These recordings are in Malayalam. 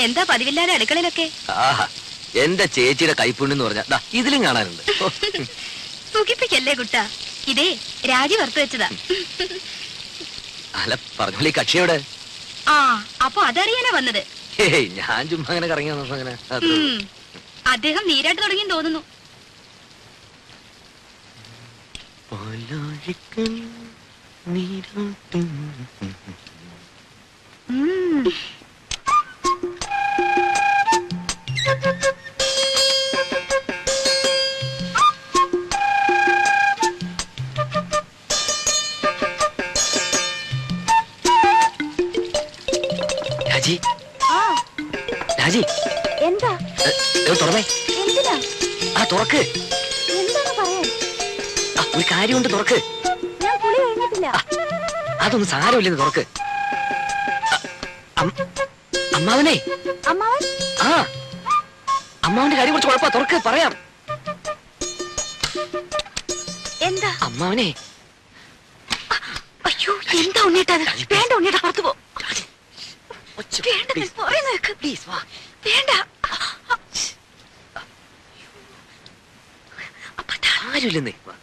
എന്താ പതിവില്ലാതെ അടുക്കളയിലൊക്കെ ആഹാ എന്റെ ചേച്ചിയുടെ കൈപ്പുണ്ണെന്ന് പറഞ്ഞാ ദാ ഇതിലും കാണാനുണ്ട് ഓ, സുഖിപ്പിക്കല്ലേ കുട്ട ഇതേ രാജി വറുത്തു വെച്ചതാ അല്ല പറഞ്ഞോളി കക്ഷിയോടെ ആ അപ്പൊ അതറിയാനാ വന്നത് ഹേയ് ഞാൻ ചുമ്മാ അങ്ങനെ കറങ്ങി വന്നപ്പോ അങ്ങനെ അത്രേ ഉള്ളൂ. ഉം. അദ്ദേഹം നീരാട്ട് തുടങ്ങി തോന്നുന്നു പാലാഴിക്കൽ നീരാട്ടും. ഉം. രാജി ആ രാജി എന്താ ഏ, ഏ, തുറന്നേ എന്തിനാ ആ തുറക്ക് എന്താണ് പറയാൻ ആ ഒരു കാര്യമുണ്ട് തുറക്ക് ഞാൻ കുളി കഴിഞ്ഞിട്ടില്ല അതൊന്നും സാരമില്ലെന്ന് തുറക്ക് അ, അം- അമ്മാവനെ അമ്മാവൻ ആ അമ്മാവന്റെ കാര്യം കുറച്ച് കുഴപ്പ തുറക്ക് പറയാം എന്താ അമ്മാവനെ അയ്യോ എന്താ ഉണ്ണിട്ടത് വേണ്ട ഉണ്ണിയുടെ പുറത്തു പോ വേണ്ട Please. പറയുന്ന കേക്ക് പ്ലീസ് വാ വേണ്ട അപ്പൊ ദാ, ആരുമില്ലെന്നേ വാ.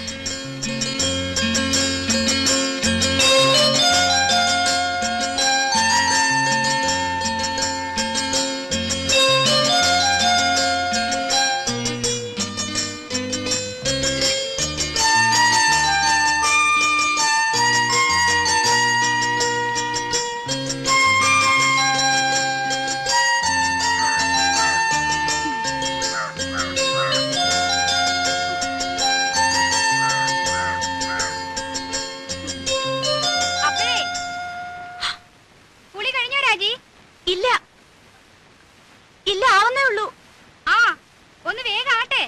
അപ്പഴേ കുളി കഴിഞ്ഞോ രാജി ഇല്ല ഇല്ല ആവുന്നേ ഉള്ളൂ ആ ഒന്ന് വേഗം ആട്ടെ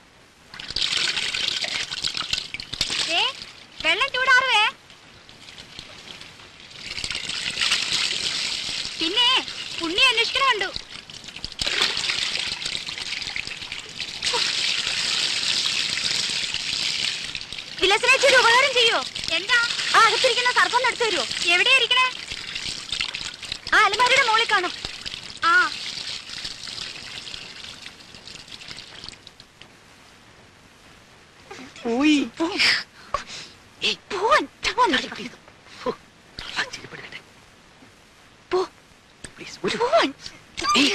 ദേ, വെള്ളം ചൂടാറുവേ പിന്നെ പുണ്ണി അന്വേഷിക്കണ കണ്ടു വിലസനേച്ചി ഒരു ഉപകാരം ചെയ്യോ എന്താ ആ അകത്തിരിക്കുന്ന സർപ്പം എടുത്തു തരുമോ എവിടെയാ ഇരിക്കണേ ആ അലമാരിയുടെ മുകളിൽ കാണും ആ ഏയ്, പോവാൻ, പോവാൻ നോക്ക്. ആ, ചെരുപ്പെടുക്കട്ടെ. പോ, Please, ഒരു പോവാൻ. ഏയ്.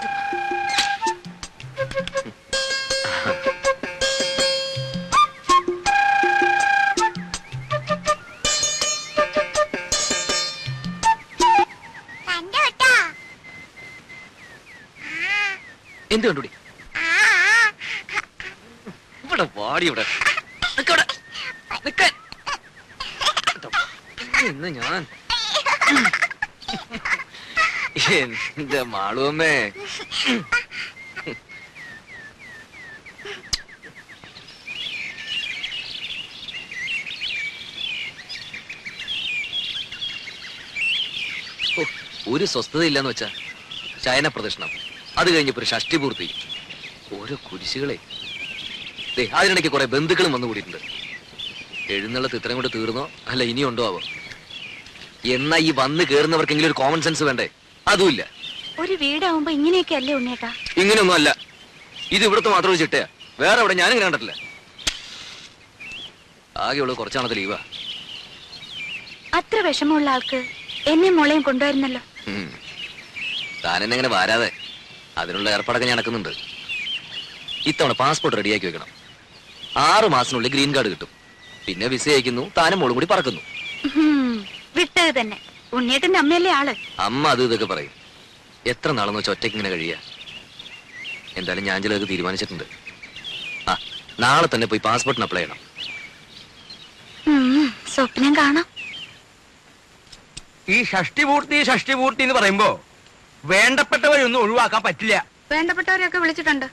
എന്ത് കണ്ടുടി ഇവിടെ വാടി ഇവിടെ നിക്കവിടെ നിക്കാൻ ഇന്ന് ഞാൻ എന്റെ മാളുവമ്മേ ഓ, ഒരു സ്വസ്ഥതയില്ലെന്ന് വെച്ചാ ശയന പ്രദക്ഷിണം അത് കഴിഞ്ഞപ്പോ ഒരു ഷഷ്ടി പൂർത്തി ഓരോ കുരിശുകളെ ദേ അതിനിടയ്ക്ക് കുറെ ബന്ധുക്കളും വന്നു കൂടിയിട്ടുണ്ട് എഴുന്നള്ളത്ത് ഇത്രയും കൊണ്ട് തീർന്നോ അല്ല ഇനിയുണ്ടോ ആവോ എന്നാ ഈ വന്ന് കേറുന്നവർക്കെങ്കിലും ഒരു കോമൺ സെൻസ് വേണ്ടേ അതുമില്ല ഒരു വീടാവുമ്പോ ഇങ്ങനെയൊക്കെ അല്ലേ ഉണ്ണേട്ടാ ഇങ്ങനെയൊന്നും അല്ല ഇത് ഇവിടുത്തെ മാത്രം ഒരു ചിട്ടയാ വേറെ എവിടെ ഞാനും ഇങ്ങനെ കണ്ടിട്ടില്ല ആകെയുള്ളത് കുറച്ചാണത്തെ ലീവാ അത്ര വിഷമമുള്ള ആൾക്ക് എന്നെ മോളെയും കൊണ്ടുവരുന്നല്ലോ ഉം. താൻ എന്നെ ഇങ്ങനെ വാരാതെ അതിനുള്ള ഏർപ്പാടൊക്കെ ഞാൻ നടക്കുന്നുണ്ട് ഇത്തവണ പാസ്പോർട്ട് റെഡിയാക്കി വെക്കണം ആറു മാസത്തിനുള്ളിൽ ഗ്രീൻ കാർഡ് കിട്ടും പിന്നെ വിസ അയക്കുന്നു താനും മോളും കൂടി പറക്കുന്നു ഹും, വിട്ടത് തന്നെ ഉണ്ണിയേട്ടന്റെ അമ്മയല്ലേ ആള് അമ്മ അത് ഇതൊക്കെ പറയും എത്ര നാളെന്ന് വെച്ചാൽ ഒറ്റയ്ക്ക് ഇങ്ങനെ കഴിയാ എന്തായാലും ഞാൻ ചിലതൊക്കെ തീരുമാനിച്ചിട്ടുണ്ട് ആ നാളെ തന്നെ പോയി പാസ്പോർട്ടിന് അപ്ലൈ ചെയ്യണം ഉം, സ്വപ്നം കാണാം ഈ ഷഷ്ടിപൂർത്തി ഷഷ്ടിപൂർത്തി എന്ന് പറയുമ്പോ വേണ്ടപ്പെട്ടവരൊന്നും ഒഴിവാക്കാൻ പറ്റില്ല വേണ്ടപ്പെട്ടവരെയൊക്കെ വിളിച്ചിട്ടുണ്ട്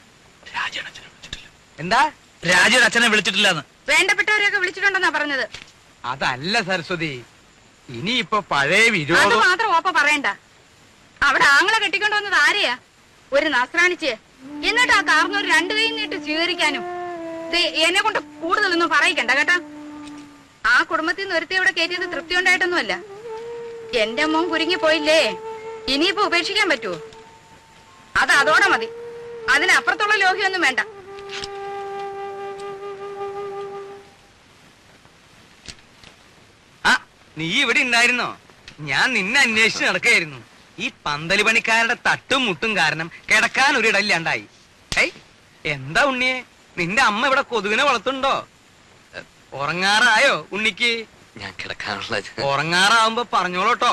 എന്താ രാജയുടെ അച്ഛനെ വിളിച്ചിട്ടില്ലെന്ന് വേണ്ടപ്പെട്ടവരെയൊക്കെ വിളിച്ചിട്ടുണ്ടെന്നാ പറഞ്ഞത് അതല്ല സരസ്വതി ഇനിയിപ്പൊ പഴയ അത് വിരോധം മാത്രം ഓപ്പ പറയണ്ട അവിടെ ആങ്ങളെ കെട്ടിക്കൊണ്ട് വന്നത് ആരെയാ ഒരു നസ്രാണിച്ച് എന്നിട്ട് ആ കാർന്നൂർ രണ്ടു കൈ നീട്ട് സ്വീകരിക്കാനും ദേ, എന്നെ കൊണ്ട് കൂടുതലൊന്നും പറയിക്കണ്ട കേട്ടാ ആ കുടുംബത്തിൽ നിന്ന് ഒരുത്തി ഇവിടെ കയറ്റിയത് തൃപ്തി ഉണ്ടായിട്ടൊന്നുമല്ല എന്റെ മോൻ കുരുങ്ങി പോയില്ലേ ഇനിയിപ്പോ ഉപേക്ഷിക്കാൻ പറ്റുമോ അത് അതോടെ മതി അതിനപ്പുറത്തുള്ള ലോഹ്യൊന്നും വേണ്ട ആ നീ ഇവിടെ ഉണ്ടായിരുന്നോ ഞാൻ നിന്നെ അന്വേഷിച്ച് നടക്കായിരുന്നു ഈ പന്തല് പണിക്കാരുടെ തട്ടും മുട്ടും കാരണം കിടക്കാൻ ഒരു ഇടയില്ലാണ്ടായി ഏയ് എന്താ ഉണ്ണിയെ നിന്റെ അമ്മ ഇവിടെ കൊതുകിനെ വളർത്തുണ്ടോ എ, ഉറങ്ങാറായോ ഉണ്ണിക്ക് ഞാൻ കിടക്കാനുള്ള ഉറങ്ങാറാവുമ്പോ പറഞ്ഞോളൂട്ടോ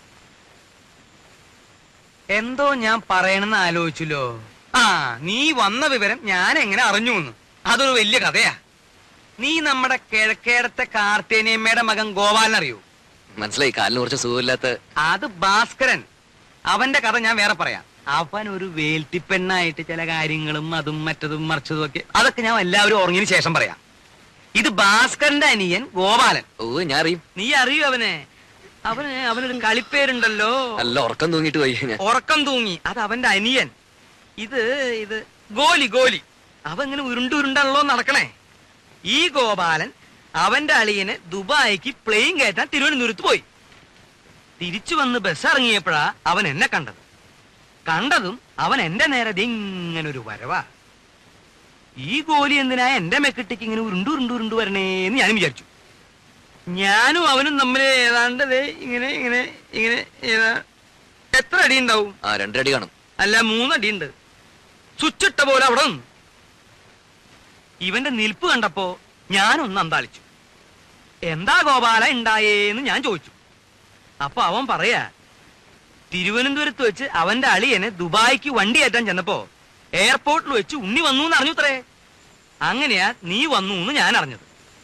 എന്തോ ഞാൻ പറയണെന്ന് ആലോചിച്ചല്ലോ ആ നീ വന്ന വിവരം ഞാൻ എങ്ങനെ അറിഞ്ഞു എന്ന് അതൊരു വലിയ കഥയാ നീ നമ്മുടെ കിഴക്കേടത്തെ കാർത്തേനിയമ്മയുടെ മകൻ ഗോപാലൻ അറിയൂ മനസ്സിലായി കാലിന് കുറച്ച് സുഖമില്ലാത്ത അത് ഭാസ്കരൻ അവന്റെ കഥ ഞാൻ വേറെ പറയാം അവൻ ഒരു വേൽത്തിപ്പെണ്ണായിട്ട് ചില കാര്യങ്ങളും അതും മറ്റതും മറിച്ചതും ഒക്കെ അതൊക്കെ ഞാൻ എല്ലാവരും ഉറങ്ങിയതിന് ശേഷം പറയാം ഇത് ഭാസ്കരന്റെ അനിയൻ ഗോപാലൻ ഓ ഞാൻ അറിയും നീ അറിയൂ അവനെ അവന് അവനൊരു കളിപ്പേരുണ്ടല്ലോ നല്ല ഉറക്കം തൂങ്ങിയിട്ട് പോയി ഞാൻ ഉറക്കം തൂങ്ങി അത് അവന്റെ അനിയൻ ഇത് ഇത് ഗോലി ഗോലി അവ ഇങ്ങനെ ഉരുണ്ട് ഉരുണ്ടല്ലോ നടക്കണേ ഈ ഗോപാലൻ അവന്റെ അളിയന് ദുബായിക്ക് പ്ലെയിൻ കയറ്റാൻ തിരുവനന്തപുരത്ത് പോയി തിരിച്ചു വന്ന് ബസ് ഇറങ്ങിയപ്പോഴാ അവൻ എന്നെ കണ്ടത് കണ്ടതും അവൻ എന്റെ നേരെ ദേ ഇങ്ങനെ ഒരു വരവാ ഈ ഗോലി എന്തിനാ എന്റെ മെക്കിട്ടേക്ക് ഇങ്ങനെ ഉരുണ്ടു ഉരുണ്ടു ഉരുണ്ടു വരണേന്ന് ഞാനും വിചാരിച്ചു ഞാനും അവനും തമ്മിൽ ഏതാണ്ട് ദേ ഇങ്ങനെ ഇങ്ങനെ ഇങ്ങനെ ഏതാ- എത്ര അടി ഉണ്ടാവും ആ രണ്ടരടി കാണും അല്ല മൂന്നടി ഉണ്ട് സ്വിച്ചിട്ട പോലെ അവിടെ നിന്നു ഇവന്റെ നിൽപ്പ് കണ്ടപ്പോ ഞാനൊന്ന് അന്താളിച്ചു എന്താ ഗോപാല ഉണ്ടായേന്ന് ഞാൻ ചോദിച്ചു അപ്പൊ അവൻ പറയാ തിരുവനന്തപുരത്ത് വെച്ച് അവന്റെ അളിയനെ ദുബായിക്ക് വണ്ടി കയറ്റാൻ ചെന്നപ്പോ എയർപോർട്ടിൽ വെച്ച് ഉണ്ണി വന്നു എന്ന് അറിഞ്ഞുത്രേ അങ്ങനെയാ നീ വന്നു എന്ന് ഞാൻ അറിഞ്ഞത്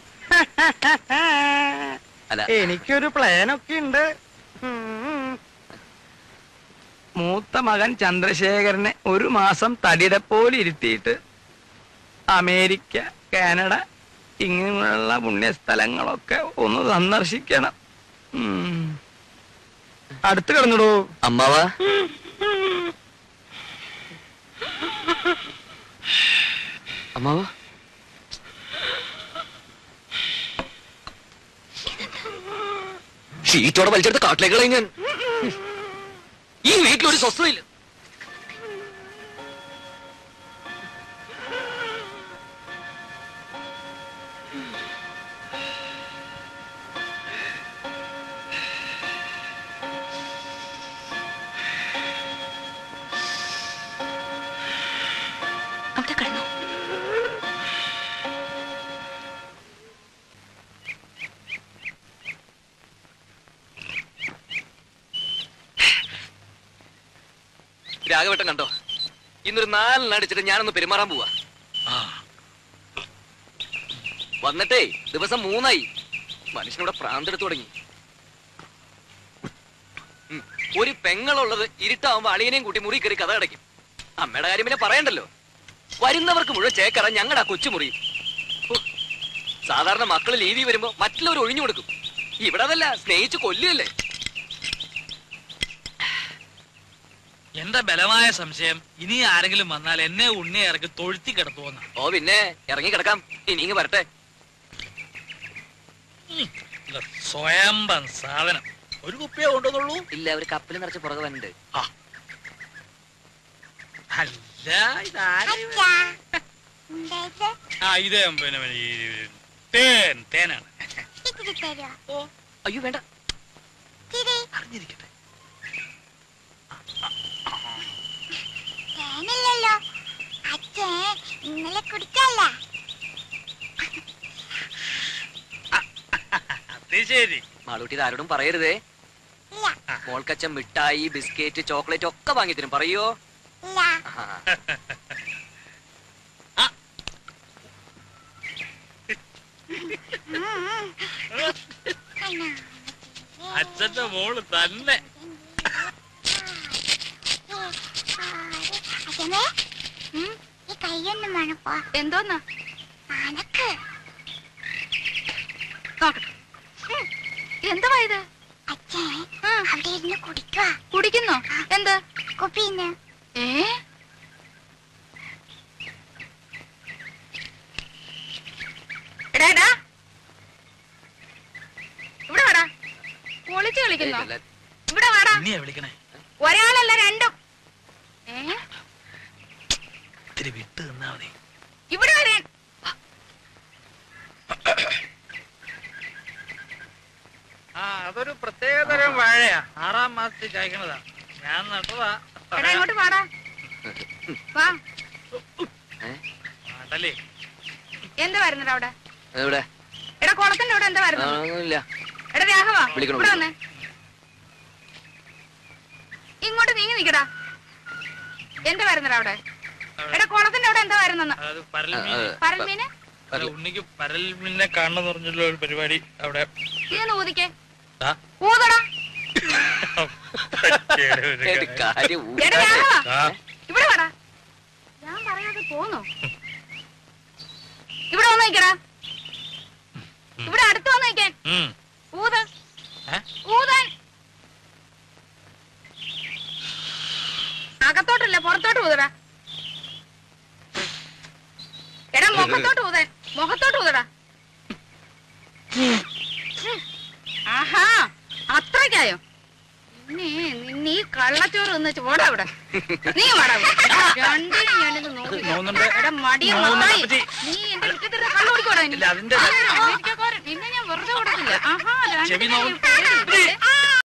അല്ല എനിക്കൊരു പ്ലാനൊക്കെ ഉണ്ട് ഉം. മൂത്ത മകൻ ചന്ദ്രശേഖരനെ ഒരു മാസം തടിയുടെ പോലെ ഇരുത്തിയിട്ട് അമേരിക്ക കാനഡ ഇങ്ങനെയുള്ള പുണ്യസ്ഥലങ്ങളൊക്കെ ഒന്ന് സന്ദർശിക്കണം ഉം. അടുത്ത് കിടന്നിടൂ അമ്മാവാ അമ്മാവാ ഷീറ്റോടെ വലിച്ചെടുത്ത് കാട്ടിലേക്ക് കളയും ഞാൻ ഈ വീട്ടിലൊരു സ്വസ്ഥതയില്ല അവിടെ കിടന്നു രാഘവട്ടം കണ്ടോ ഇന്നൊരു നാലെണ്ണം അടിച്ചിട്ട് ഞാനൊന്ന് പെരുമാറാൻ പോവാ വന്നിട്ടേ ദിവസം മൂന്നായി മനുഷ്യനിവിടെ പ്രാന്തെടുത്തു തുടങ്ങി ഉം. ഒരു പെങ്ങളുള്ളത് ഇരുട്ടാവുമ്പോ അളിയനെയും കൂട്ടി മുറി കയറി കഥ അടയ്ക്കും അമ്മയുടെ കാര്യം പിന്നെ പറയണ്ടല്ലോ വരുന്നവർക്ക് മുഴുവൻ ചേക്കറ ഞങ്ങളുടെ ആ കൊച്ചുമുറി ഹോ. സാധാരണ മക്കള് ലീവി വരുമ്പോ മറ്റുള്ളവർ ഒഴിഞ്ഞു കൊടുക്കും ഇവിടെ അതല്ല സ്നേഹിച്ച് കൊല്ലുകയല്ലേ എന്റെ ബലമായ സംശയം ഇനി ആരെങ്കിലും വന്നാൽ എന്നെ ഉണ്ണിയെ ഇറക്കി തൊഴുത്തി കിടത്തുവന്ന ഓ പിന്നെ ഇറങ്ങി കിടക്കാം ഇനി ഇങ്ങ് വരട്ടെ സ്വയംബൻ സാധനം ഒരു കുപ്പിയെ കൊണ്ടുവന്നുള്ളൂ ഇല്ല ഒരു കപ്പിൽ നിറച്ച് പുറകെ വന്നിട്ട് അല്ല ഇതാരാ ഇവൻ? ആ ഇത് പിന്നെ പിന്നെ ഈ തേൻ തേനാണ് ഇത്തിരി തരുമോ ഓ അയ്യോ വേണ്ട ഇത്തിരി അറിഞ്ഞിരിക്കട്ടെ തേനില്ലല്ലോ അച്ഛൻ ഇന്നലെ കുടിച്ചല്ല അത് ശരി മാളൂട്ടി ഇത് ആരോടും പറയരുതേ ഇല്ല മോൾക്കച്ചൻ മിഠായി ബിസ്ക്കറ്റ് ചോക്ലേറ്റ് ഒക്കെ വാങ്ങി തരും പറയോ ഇല്ല ആ. കണ്ണാ. അച്ഛന്റെ മോള് തന്നെ അച്ഛനെ ഈ കൈയൊന്നും വേണപ്പോ എന്തോന്നാ അനക്ക് നോക്കട്ടെ ഉം. എന്തുവാ ഇത് അച്ഛൻ ആ, അവിടെ ഇരുന്ന് കുടിക്കുക കുടിക്കുന്നോ എന്ത് കുപ്പിന്ന് ഏ എടാ എടാ ഇവിടെ വാടാ ഒളിച്ചു കളിക്കുന്നോ ഏയ്, ഇവിടെ വാടാ ഉണ്ണിയെ വിളിക്കണേ ഒരാളല്ല രണ്ടും ഏ ഇത്തിരി വിട്ട് നിന്നാ മതി ഇവിടെ വരാൻ ആ അതൊരു പ്രത്യേകതരം വാഴയാ ആറാം മാസത്തിൽ കായ്ക്കണതാ ഞാൻ നട്ടതാ എടാ ഇങ്ങോട്ട് പാടാ വാ നാട്ടല്ലേ എന്താ വരുന്നത് അവിടെ എവിടെ എടാ കുളത്തിന്റെ അവിടെ എന്താ ആ, വരുന്നത് ഒന്നുമില്ല എടാ രാഘവ വിളിക്കണം, ഇവിടെ വന്നേ ഇങ്ങോട്ട് നീങ്ങി നിക്കടാ എന്താ വരുന്നത് അവിടെ എടാ കുളത്തിന്റെ അവിടെ എന്താ വരുന്നെന്ന് അതായത് പരൽ ആ, മീൻ ആ, പരൽമീന് അല്ല, ഉണ്ണിക്ക് പരൽ മീനിനെ കാണണം പറഞ്ഞുള്ള ഒരു പരിപാടി അവിടെ ഇതൊന്ന് ഊതിക്കേ ആ. ഊതടാ പറ്റിയൊരു ഒരു ഏത് കാര്യം. കാര്യം ഊ- എടാ രാഘവ ആ, ഇവിടെ വാടാ ഞാൻ പറയാതെ പോന്നോ ഇവിടെ വന്ന് നിക്കടാ ഇവിടെ അടുത്ത് വന്ന് നിക്കാൻ ഉം. ഊത് ഏ? ഊതാൻ അകത്തോട്ടല്ല പുറത്തോട്ട് ഊതടാ എടാ മുഖത്തോട്ട് ഊതാൻ മുഖത്തോട്ട് ഊതടാ ഉം. ആഹാ അത്രയ്ക്കായോ പിന്നെ നിന്നെ ഈ കള്ളച്ചോറ് ഒന്ന് ചോടാ ഇവിടെ നീ വാടാ ഇവിടെ. രണ്ടിനും ഞാനിത് നോക്കി നോവുന്നുണ്ട്. എടാ മടിയ നോവുന്നുണ്ട്, മത്തായി. അപ്പച്ചി. നീ എന്റെ മുറ്റത്തിരുന്ന് കള്ളു കുടിക്കോടാ ഇനി. ഇല്ല, അതിന്റെ- ആ, അമേരിക്കക്കാരൻ. നിന്നെ ഞാൻ വെറുതെ കൊടുക്കില്ല ആഹാ ചെവി രണ്ടിനും നോവും. ഈ പേടി. ആ,